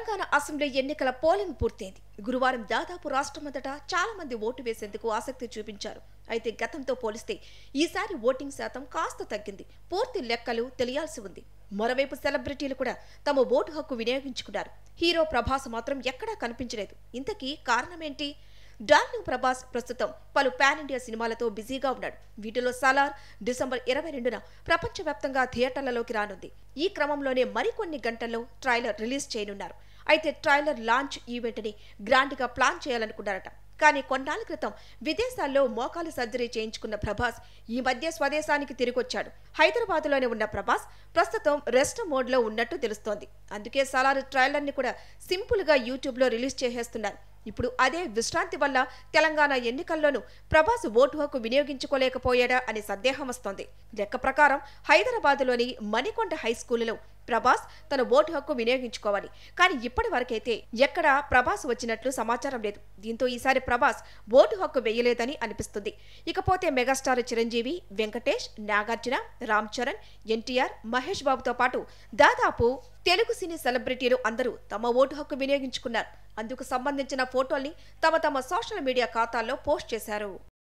Telangana assembly ఎన్నికల polling పూర్తయింది గురువారం దాదాపు రాష్ట్రమంతటా చాలా మంది ఓటు వేసేందుకు ఆసక్తి చూపించారు అయితే గతంతో పోలిస్తే ఈసారి ఓటింగ్ శాతం కాస్త తగ్గింది పూర్తి లెక్కలు తెలియాల్సి ఉంది మరోవైపు సెలబ్రిటీలు కూడా తమ ఓటు హక్కు వినియోగించుకున్నారు హీరో ప్రభాస్ మాత్రం ఎక్కడా కనిపించలేదు ఇంతకీ కారణమేంటి డార్లింగ్ ప్రభాస్ ప్రస్తుతం పలు పాన్ ఇండియా సినిమాలతో బిజీగా ఉన్నాడు వీటిలో సలార్ డిసెంబర్ ఇరవై రెండున ప్రపంచవ్యాప్తంగా థియేటర్లలోకి రానుంది ఈ క్రమంలోనే మరికొన్ని గంటల్లో ట్రైలర్ రిలీజ్ చేయనున్నారు అయితే ట్రైలర్ లాంచ్ ఈవెంట్ని గ్రాండ్గా ప్లాన్ చేయాలనుకున్నారట కానీ కొన్నాళ్ల క్రితం విదేశాల్లో మోకాలు సర్జరీ చేయించుకున్న ప్రభాస్ ఈ మధ్య స్వదేశానికి తిరిగొచ్చాడు హైదరాబాద్లోనే ఉన్న ప్రభాస్ ప్రస్తుతం రెస్ట్ మోడ్లో ఉన్నట్టు తెలుస్తోంది అందుకే సలార్ ట్రైలర్ని కూడా సింపుల్గా యూట్యూబ్లో రిలీజ్ చేసేస్తున్నారు ఇప్పుడు అదే విశ్రాంతి వల్ల తెలంగాణ ఎన్నికల్లోనూ ప్రభాస్ ఓటు హక్కు వినియోగించుకోలేకపోయాడా అనే సందేహం వస్తోంది లెక్క ప్రకారం హైదరాబాద్లోని మణికొండ హై స్కూలులో ప్రభాస్ తన ఓటు హక్కు వినియోగించుకోవాలి కానీ ఇప్పటి వరకైతే ఎక్కడా ప్రభాస్ వచ్చినట్లు సమాచారం లేదు దీంతో ఈసారి ప్రభాస్ ఓటు హక్కు వేయలేదని అనిపిస్తుంది ఇకపోతే మెగాస్టార్ చిరంజీవి వెంకటేష్ నాగార్జున రామ్ చరణ్ ఎన్టీఆర్ మహేష్ బాబుతో పాటు దాదాపు తెలుగు సినీ సెలబ్రిటీలు అందరూ తమ ఓటు హక్కు వినియోగించుకున్నారు అందుకు సంబంధించిన ఫోటోల్ని తమ తమ సోషల్ మీడియా ఖాతాల్లో పోస్ట్ చేశారు